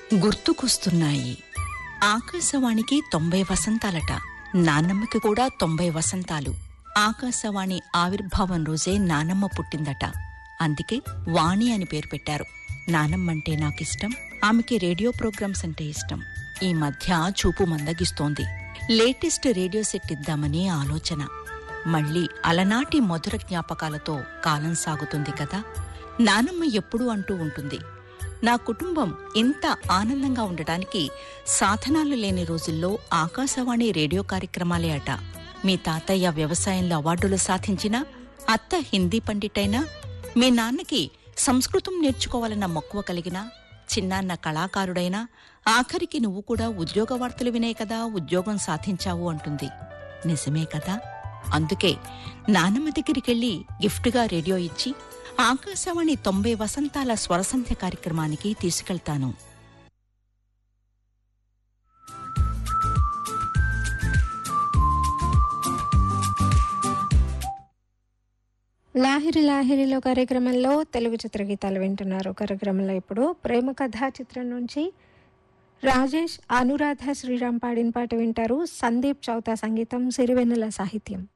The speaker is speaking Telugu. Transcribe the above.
గుర్తుకొస్తున్నాయి ఆకాశవాణికి తొంభై వసంతాలట నానమ్మకి కూడా తొంభై వసంతాలు ఆకాశవాణి ఆవిర్భావం రోజే నానమ్మ పుట్టిందట అందుకే వాణి అని పేరు పెట్టారు నానమ్మంటే నాకిష్టం ఆమెకి రేడియో ప్రోగ్రామ్స్ అంటే ఇష్టం ఈ మధ్య చూపు మందగిస్తోంది లేటెస్ట్ రేడియో సెట్ ఇద్దామని ఆలోచన మళ్ళీ అలనాటి మధుర జ్ఞాపకాలతో కాలం సాగుతుంది కదా నానమ్మ ఎప్పుడూ అంటూ ఉంటుంది నా కుటుంబం ఇంత ఆనందంగా ఉండటానికి సాధనాలు లేని రోజుల్లో ఆకాశవాణి రేడియో కార్యక్రమాలే అట మీ తాతయ్య వ్యవసాయంలో అవార్డులు సాధించినా అత్త హిందీ పండిటైనా మీ నాన్నకి సంస్కృతం నేర్చుకోవాలన్న మక్కువ కలిగినా చిన్నాన్న కళాకారుడైనా ఆఖరికి నువ్వు కూడా ఉద్యోగ వార్తలు వినే కదా ఉద్యోగం సాధించావు అంటుంది నిజమే కదా అందుకే నానమ్మ దగ్గరికెళ్ళి గిఫ్ట్గా రేడియో ఇచ్చి ఆకాశవాణి తొంభై వసంతాల స్వరసంధ్య కార్యక్రమానికి తీసుకెళ్తాను లాహిరి లాహిరిలో కార్యక్రమంలో తెలుగు చిత్రగీతాలు వింటున్నారు కార్యక్రమంలో ఇప్పుడు ప్రేమ కథా చిత్రం నుంచి రాజేష్ అనురాధ శ్రీరామ్ పాడిన పాట వింటారు సందీప్ చౌతా సంగీతం సిరివెన్నెల సాహిత్యం